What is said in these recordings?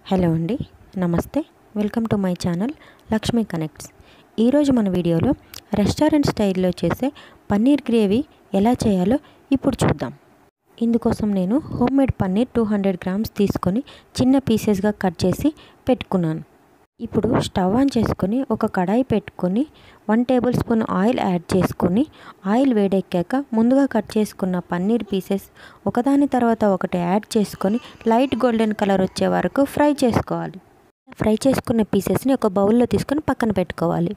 hello అండి నమస్తే welcome to my channel Lakshmi connects ఈరోజు మన వీడియోలో రెస్టారెంట్ స్టైల్లో చేసే పన్నీర్ గ్రేవీ ఎలా చేయాలో ఇప్పుడు చూద్దాం ఇందుకోసం నేను home made paneer two hundred grams తీసుకొని చిన్న పీసెస్గా కట్ చేసి పెట్టుకున్నాను ఇప్పుడు స్టవ్ ఆన్ చేసుకొని ఒక కడాయి పెట్టుకొని one tablespoon oil add చేసుకొని ఆయిల్ వేడెక్కాక ముందుగా కట్ చేసుకున్న పన్నీర్ పీసెస్ ఒకదాని తర్వాత ఒకటి యాడ్ చేసుకొని లైట్ గోల్డెన్ కలర్ వచ్చే వరకు ఫ్రై చేసుకోవాలి ఫ్రై చేసుకున్న పీసెస్ని ఒక బౌల్లో తీసుకొని పక్కన పెట్టుకోవాలి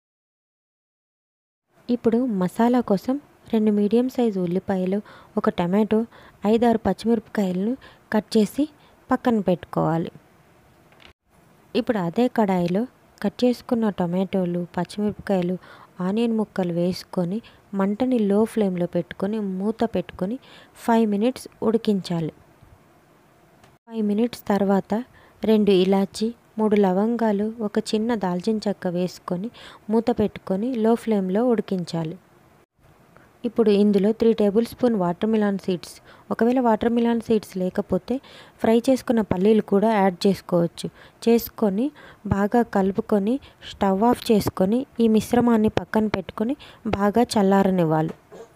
ఇప్పుడు మసాలా కోసం రెండు మీడియం సైజు ఉల్లిపాయలు ఒక టమాటో ఐదారు పచ్చిమిరపకాయలను కట్ చేసి పక్కన పెట్టుకోవాలి ఇప్పుడు అదే కడాయిలో కట్ చేసుకున్న టమాటోలు పచ్చిమిరపకాయలు ఆనియన్ ముక్కలు వేసుకొని మంటని లో ఫ్లేమ్లో పెట్టుకొని మూత పెట్టుకొని ఫైవ్ మినిట్స్ ఉడికించాలి ఫైవ్ మినిట్స్ తర్వాత రెండు ఇలాచి మూడు లవంగాలు ఒక చిన్న దాల్చిన చెక్క వేసుకొని మూత పెట్టుకొని లో ఫ్లేమ్లో ఉడికించాలి ఇప్పుడు ఇందులో three tablespoon watermelon seeds ఒకవేళ వాటర్ మిలాన్ సీడ్స్ లేకపోతే ఫ్రై చేసుకున్న పల్లీలు కూడా యాడ్ చేసుకోవచ్చు చేసుకొని బాగా కలుపుకొని స్టవ్ ఆఫ్ చేసుకొని ఈ మిశ్రమాన్ని పక్కన పెట్టుకొని బాగా చల్లారనివ్వాలి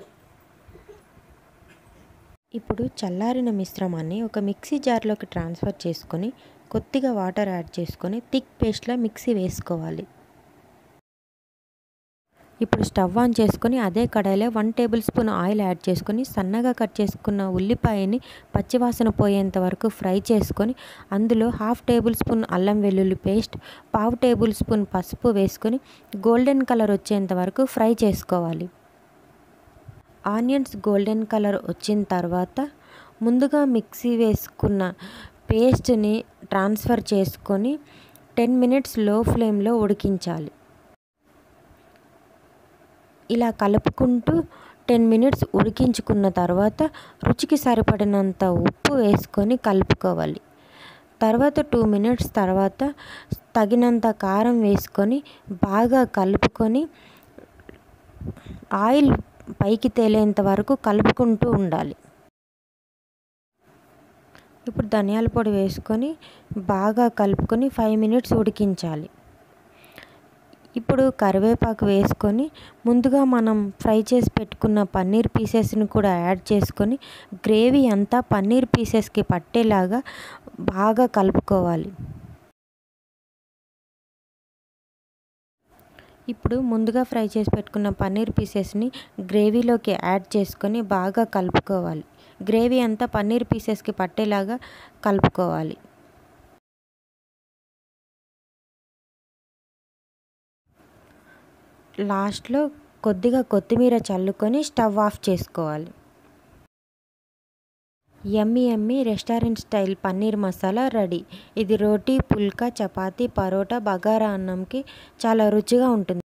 ఇప్పుడు చల్లారిన మిశ్రమాన్ని ఒక మిక్సీ జార్లోకి ట్రాన్స్ఫర్ చేసుకొని కొద్దిగా వాటర్ యాడ్ చేసుకొని థిక్ పేస్ట్లా మిక్సీ వేసుకోవాలి ఇప్పుడు స్టవ్ ఆన్ చేసుకొని అదే కడాయిలో one tablespoon oil add చేసుకొని సన్నగా కట్ చేసుకున్న ఉల్లిపాయని పచ్చివాసన పోయేంత వరకు ఫ్రై చేసుకొని అందులో హాఫ్ టేబుల్ స్పూన్ అల్లం వెల్లుల్లి పేస్ట్ పావు టేబుల్ స్పూన్ పసుపు వేసుకొని గోల్డెన్ కలర్ వచ్చేంత వరకు ఫ్రై చేసుకోవాలి ఆనియన్స్ గోల్డెన్ కలర్ వచ్చిన తర్వాత ముందుగా మిక్సీ వేసుకున్న పేస్ట్ని ట్రాన్స్ఫర్ చేసుకొని టెన్ మినిట్స్ లో ఫ్లేమ్లో ఉడికించాలి ఇలా కలుపుకుంటూ టెన్ మినిట్స్ ఉడికించుకున్న తర్వాత రుచికి సరిపడినంత ఉప్పు వేసుకొని కలుపుకోవాలి తర్వాత టూ మినిట్స్ తర్వాత తగినంత కారం వేసుకొని బాగా కలుపుకొని ఆయిల్ పైకి తేలేంత వరకు కలుపుకుంటూ ఉండాలి ఇప్పుడు ధనియాల పొడి వేసుకొని బాగా కలుపుకొని ఫైవ్ మినిట్స్ ఉడికించాలి ఇప్పుడు కరివేపాకు వేసుకొని ముందుగా మనం ఫ్రై చేసి పెట్టుకున్న పన్నీర్ పీసెస్ని కూడా యాడ్ చేసుకొని గ్రేవీ అంతా పన్నీర్ పీసెస్కి పట్టేలాగా బాగా కలుపుకోవాలి ఇప్పుడు ముందుగా ఫ్రై చేసి పెట్టుకున్న పన్నీర్ పీసెస్ని గ్రేవీలోకి యాడ్ చేసుకొని బాగా కలుపుకోవాలి గ్రేవీ అంతా పన్నీర్ పీసెస్కి పట్టేలాగా కలుపుకోవాలి లాస్ట్లో కొద్దిగా కొత్తిమీర చల్లుకొని స్టవ్ ఆఫ్ చేసుకోవాలి yummy yummy restaurant style paneer masala ready ఇది రోటీ పుల్కా చపాతీ పరోటా బగారా అన్నంకి చాలా రుచిగా ఉంటుంది